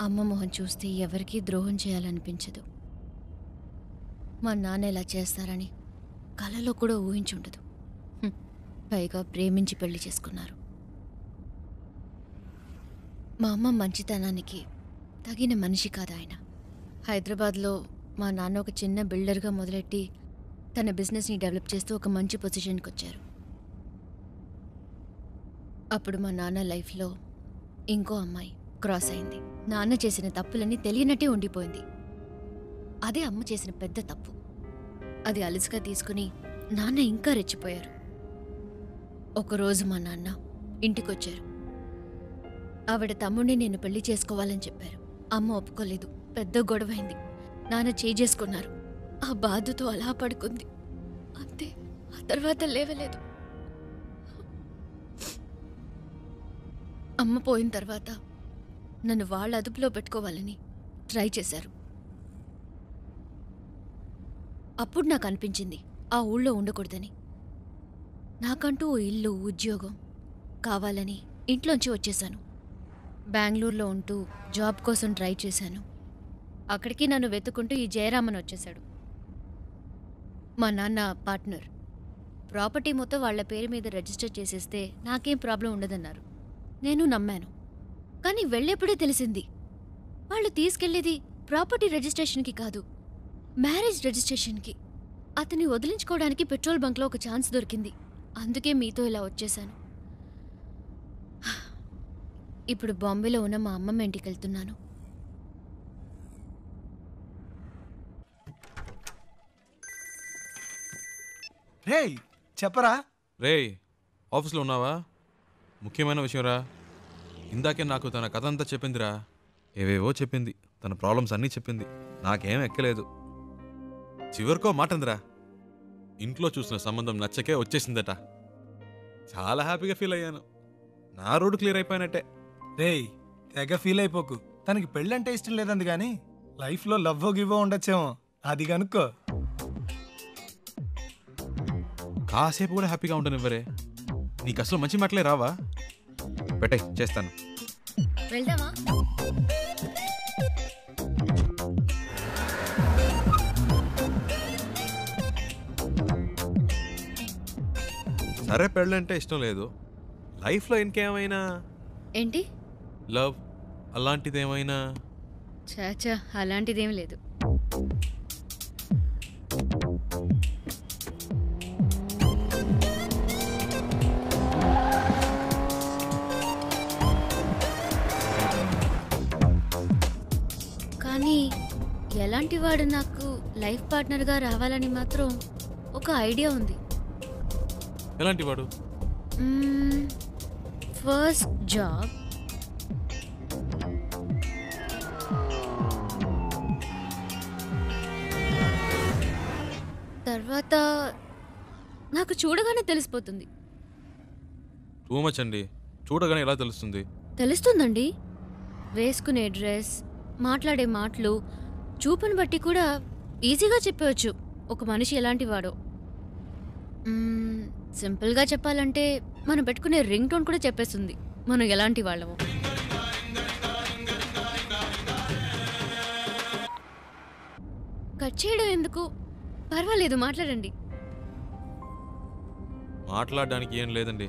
అమ్మ మొహం చూస్తే ఎవరికీ ద్రోహం చేయాలనిపించదు మా నాన్న ఇలా చేస్తారని కలలో కూడా ఊహించుండదు హ్మ్. పైగా ప్రేమించి పెళ్లి చేసుకున్నారు మా అమ్మ మంచితనానికి తగిన మనిషి కాదు ఆయన హైదరాబాద్లో మా నాన్న ఒక చిన్న బిల్డర్గా మొదలెట్టి తన బిజినెస్ని డెవలప్ చేస్తూ ఒక మంచి పొజిషన్కి వచ్చారు అప్పుడు మా నాన్న లైఫ్లో ఇంకో అమ్మాయి క్రాస్ అయింది నాన్న చేసిన తప్పులన్నీ తెలియనట్టే ఉండిపోయింది అదే అమ్మ చేసిన పెద్ద తప్పు అది అలుసుగా తీసుకుని నాన్న ఇంకా రెచ్చిపోయారు ఒకరోజు మా నాన్న ఇంటికొచ్చారు ఆవిడ తమ్ముడిని నేను పెళ్లి చేసుకోవాలని చెప్పారు అమ్మ ఒప్పుకోలేదు పెద్ద గొడవైంది నాన్న చేసుకున్నారు ఆ బాధతో అలా పడుకుంది అంతే ఆ తర్వాత లేవలేదు అమ్మ పోయిన తర్వాత నన్ను వాళ్ళ అదుపులో పెట్టుకోవాలని ట్రై చేశారు అప్పుడు నాకు అనిపించింది ఆ ఊళ్ళో ఉండకూడదని నాకంటూ ఓ ఇల్లు ఉద్యోగం కావాలని ఇంట్లోంచి వచ్చేశాను బెంగళూరులో ఉంటూ జాబ్ కోసం ట్రై చేశాను అక్కడికి నన్ను వెతుకుంటూ ఈ జయరామన్ వచ్చేశాడు మా నాన్న పార్ట్నర్ ప్రాపర్టీ మొత్తం వాళ్ళ పేరు మీద రిజిస్టర్ చేసేస్తే నాకేం ప్రాబ్లం ఉండదన్నారు నేను నమ్మాను కానీ వెళ్ళేప్పుడే తెలిసింది వాళ్ళు తీసుకెళ్లేది ప్రాపర్టీ రిజిస్ట్రేషన్కి కాదు మ్యారేజ్ రిజిస్ట్రేషన్కి అతన్ని వదిలించుకోవడానికి పెట్రోల్ బంక్లో ఒక ఛాన్స్ దొరికింది అందుకే మీతో ఇలా వచ్చేశాను ఇప్పుడు బాంబేలో ఉన్న మా అమ్మమ్మ ఇంటికి వెళ్తున్నాను రేయ్ చెప్పరా రేయ్ ఆఫీస్లో ఉన్నావా ముఖ్యమైన విషయం రా ఇందాకే నాకు తన కథ అంతా చెప్పిందిరా ఏవేవో చెప్పింది తన ప్రాబ్లమ్స్ అన్నీ చెప్పింది నాకేం ఎక్కలేదు చివరికో మాటందిరా ఇంట్లో చూసిన సంబంధం నచ్చకే వచ్చేసిందట చాలా హ్యాపీగా ఫీల్ అయ్యాను నా రోడ్డు క్లియర్ అయిపోయినట్టే రేయ్ తెగ ఫీల్ అయిపోకు తనకి పెళ్ళంటే ఇష్టం లేదంది కానీ లైఫ్లో లవ్వో గివ్వో ఉండొచ్చేమో అది కనుక్కో కాసేపు కూడా హ్యాపీగా ఉంటాను ఇవ్వరే నీకు అసలు మంచి మాటలే రావా పెట్టే చేస్తాను వెళ్దామా సరే పెళ్ళంటే ఇష్టం లేదు లైఫ్లో ఇంకేమైనా ఏంటి లవ్ అలాంటిదేమైనా చాచా అలాంటిదేం లేదు కానీ ఎలాంటి వాడు నాకు లైఫ్ పార్ట్నర్గా రావాలని మాత్రం ఒక ఐడియా ఉంది ఎలాంటి వాడు ఫస్ట్ జాబ్ తర్వాత నాకు చూడగానే తెలిసిపోతుంది టూ మచ్ అండి చూడగానే ఎలా తెలుస్తుంది తెలుస్తుందండి వేసుకునే డ్రెస్ మాట్లాడే మాటలు చూపుని బట్టి కూడా ఈజీగా చెప్పవచ్చు ఒక మనిషి ఎలాంటి వాడో మ్మ్, సింపుల్గా చెప్పాలంటే మనం పెట్టుకునే రింగ్ టోన్ కూడా చెప్పేస్తుంది మనం ఎలాంటి వాళ్ళమో కట్ చేయడం ఎందుకు పర్వాలేదు మాట్లాడండి మాట్లాడడానికి ఏం లేదండి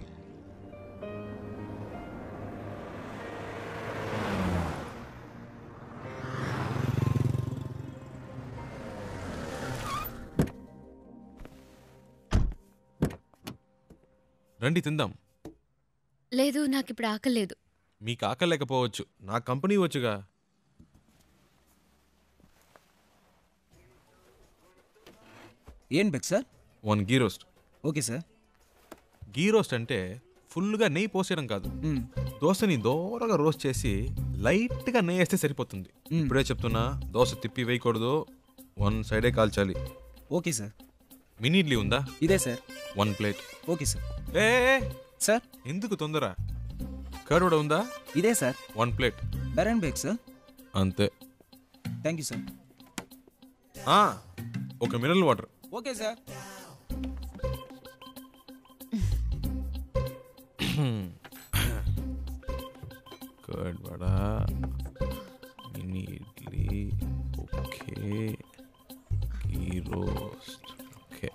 రండి తిందాం లేదు నాకు ఇప్పుడు ఆకలేదు మీకు ఆకలేకపోవచ్చు నా కంపెనీ వచ్చుగా ఏం బెక్ sir one ghee roast okay sir ghee roast అంటే ఫుల్గా నెయ్యి పోసేయడం కాదు మ్మ్. దోశని దోరగా రోస్ట్ చేసి లైట్గా నెయ్యి వేస్తే సరిపోతుంది ఇప్పుడే చెప్తున్నా దోశ తిప్పి వేయకూడదు వన్ సైడే కాల్చాలి ఓకే సార్ మినీ ఇడ్లీ ఉందా ఇదే sir one plate okay sir ఏ ఏ, ఏ, సార్ ఎందుకు తొందర కర్డ్ కూడా ఉందా ఇదే సార్ వన్ ప్లేట్ బెరన్ బేక్ సార్ అంతే థ్యాంక్ యూ సార్ ఆ, ఒక mineral water okay sir curd vada chutney idli okay ghee roast okay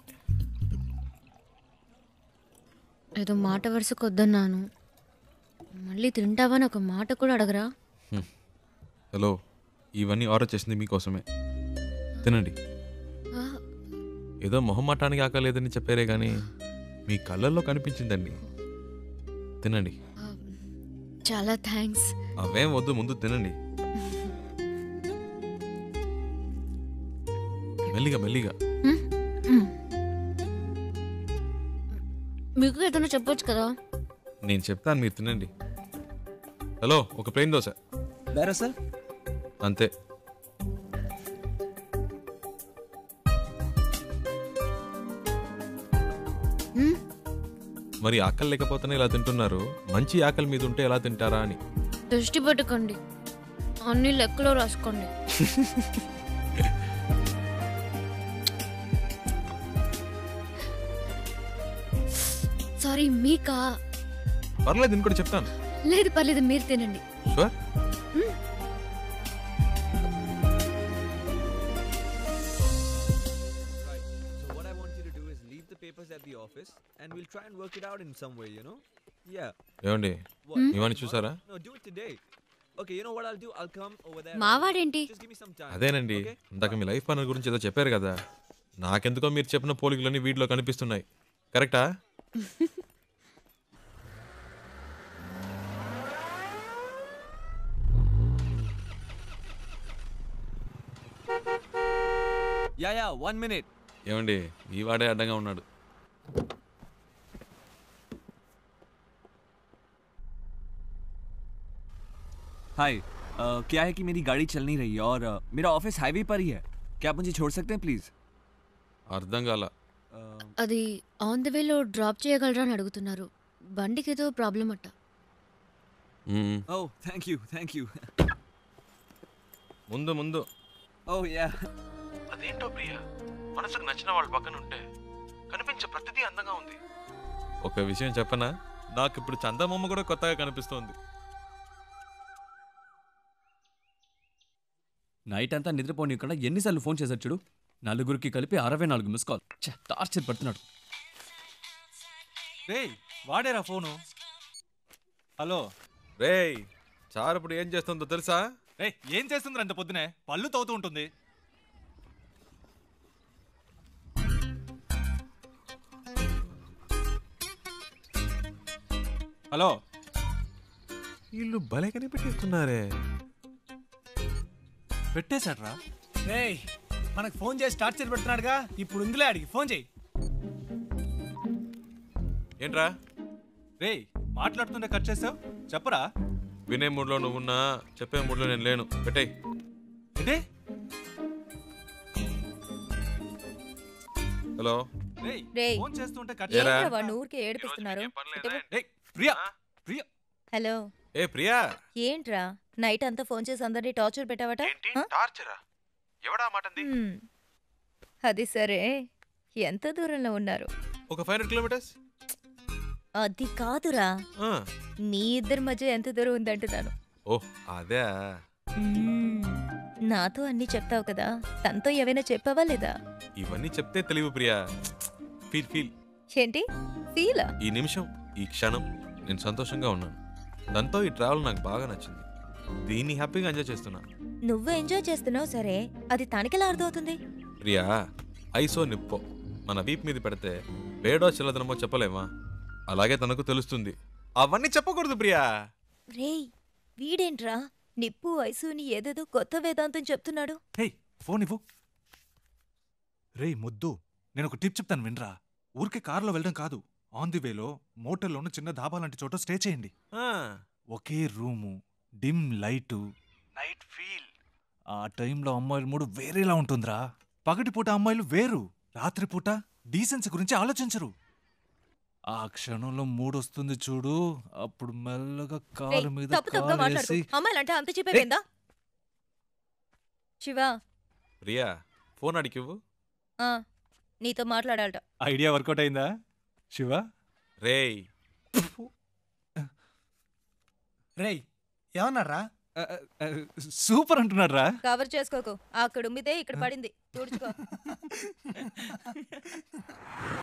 ఏదో మాట వరుసకు వద్దన్నాను మళ్ళీ తింటావని ఒక మాట కూడా అడగరా హలో ఇవన్నీ ఆర్డర్ చేసింది మీకోసమే తినండి ఆ, ఏదో మొహమాటానికి ఆకలేదని చెప్పారే కానీ మీ కళ్ళల్లో కనిపించిందండి తినండి ఆ, చాలా థ్యాంక్స్ అవేం వద్దు ముందు తినండి మెల్లిగా మెల్లిగా మీకు ఏదైనా చెప్పొచ్చు కదా నేను చెప్తాను మీరు తినండి హలో ఒక ప్లేన్ దోశ వేరే సార్ అంతే మ్మ్. మరి ఆకలి లేకపోతేనే ఇలా తింటున్నారు మంచి ఆకలి మీద ఉంటే ఎలా తింటారా అని దృష్టి పెట్టుకోండి అన్ని లెక్కలో రాసుకోండి సారీ మీకా పర్లేదు నేను కూడా చెప్తాను లేదు పర్లేదు మీరు తినండి sure Right. So what I want you to do is leave the papers at the office, and we'll try and work it out in some way. You know? Yeah. ఏమండి What? ఇవన్నీ చూసారా No, do it today. Okay. You know what I'll do? I'll come over there. మావాడేంటి Just give me some time. అదేనండి Okay? ఇందాక మీ life partner గురించి ఏదో చెప్పారు కదా నాకెందుకో మీరు చెప్పిన పోలికలన్నీ వీటిలో కనిపిస్తున్నాయి కరెక్టా Yeah, yeah. One minute. ఏమండి ఈ వాడే అడ్డంగా ఉన్నాడు हाय क्या है कि मेरी गाड़ी चल नहीं रही है और uh, मेरा ऑफिस हाईवे पर ही है क्या आप मुझे छोड़ सकते हैं प्लीज అర్థం కాల అది ఆన్ ద వేలో డ్రాప్ చేయగలరా అని అడుగుతున్నారు బండికి ఏదో ప్రాబ్లం అట్ట మ్మ్. Oh thank you thank you ముందు ముందు ओह या అదేంటో ప్రియ మనసుకు నచ్చిన వాళ్ళ పక్కన ఉంటే కనిపించే ప్రతిదీ అందంగా ఉంది ఒక విషయం చెప్పనా నాకు ఇప్పుడు చందమామ కూడా కొత్తగా కనిపిస్తోంది నైట్ అంతా నిద్రపోనీయకుండా ఎన్నిసార్లు ఫోన్ చేశాడు చూడు నలుగురికి కలిపి అరవై నాలుగు మిస్ కాల్ ఛే, టార్చర్ పడుతున్నాడు రేయ్ వాడేరా ఫోను హలో రేయ్ చారు ఇప్పుడు ఏం చేస్తుందో తెలుసా రే ఏం చేస్తుంది అంత పొద్దునే పళ్ళు తవ్వుతూ ఉంటుంది హలో వీళ్ళు భలే కనిపెట్టేస్తున్నారే పెట్టేశాడ్రా రేయ్ మనకు ఫోన్ చేసి టార్చర్ పెడుతున్నాడుగా ఇప్పుడు ఉందిలే అడిగి ఫోన్ చేయి ఏంట్రా రేయ్ మాట్లాడుతుంటే కట్ చేసావు చెప్పరా వినే మూడ్లో నువ్వున్నా చెప్పే మూడ్లో నేను లేను పెట్టేయ్ ఏంటి హలో రేయ్ రేయ్. ఫోన్ చేస్తుంటే కట్ ఏరా? ఏంట్రా వాడిని ఊరికే ఏడిపిస్తున్నారు ఈరోజు మీకేం పని లేదా? రేయ్ ప్రియా ప్రియా హలో ఏ ప్రియా ఏంట్రా నైట్ అంతా ఫోన్ చేసి అందరినీ టార్చర్ పెట్టావట ఆ? టార్చరా ఎవడా మాటంది హ్మ్. అది సరే ఎంత దూరంలో ఉన్నారు ఒక ఫైవ్ హండ్రెడ్ కిలోమీటర్స్ అది కాదురా ఆ. మీ ఇద్దరి మధ్య ఎంత దూరం ఉందంటున్నాను ఓ అదే హ్మ్. నాతో అన్నీ చెప్తావు కదా తనతో ఏవైనా చెప్పావా లేదా ఇవన్నీ చెప్తే తెలివి ప్రియా ఫీల్ ఫీల్ ఏంటి ఫీలా ఈ నిమిషం ఈ క్షణం నేను సంతోషంగా ఉన్నాను దాంతో ఈ ట్రావెల్ నాకు బాగా నచ్చింది దీన్ని హ్యాపీగా ఎంజాయ్ చేస్తున్నా నువ్వు ఎంజాయ్ చేస్తున్నావు సరే అది తనకెలా అర్థమవుతుంది ప్రియా ఐసో నిప్పో మన వీప్ మీద పెడితే వేడో చిల్లదనమో చెప్పలేమా అలాగే తనకు తెలుస్తుంది అవన్నీ చెప్పకూడదు ప్రియా రేయ్ వీడేంట్రా నిప్పు వయసుని ఏదేదో కొత్త వేదాంతం చెప్తున్నాడు హే ఫోన్ ఇవ్వు రేయ్ ముద్దు నేను ఒక టిప్ చెప్తాను వినరా ఊరికే కారులో వెళ్ళడం కాదు ఆన్ ది వేలో మోటల్లోని చిన్న ధాబా లాంటి చోట స్టే చేయండి ఆ, ఒకే room dim light night feel ఆ టైంలో అమ్మాయిల మూడు వేరేలా ఉంటుందిరా పగటిపూట అమ్మాయిలు వేరు రాత్రిపూట డీసెన్సీ గురించి ఆలోచించరు ఆ క్షణంలో మూడు వస్తుంది చూడు అప్పుడు మెల్లగా రేయ్, కాలు మీద తప్పు తప్పుగా మాట్లాడుకో కాలేసి అమ్మాయిలంటే అంత చెప్పేవేందా శివ ప్రియా ఫోన్ అడిగివ్వు ఆ, నీతో మాట్లాడాలట ఐడియా వర్కౌట్ అయిందా శివ రేయ్ రేయ్ ఏమన్నారా సూపర్ అంటున్నాడు రా కవర్ చేసుకోకు అక్కడ ఉమ్మితే ఇక్కడ పడింది తుడుచుకో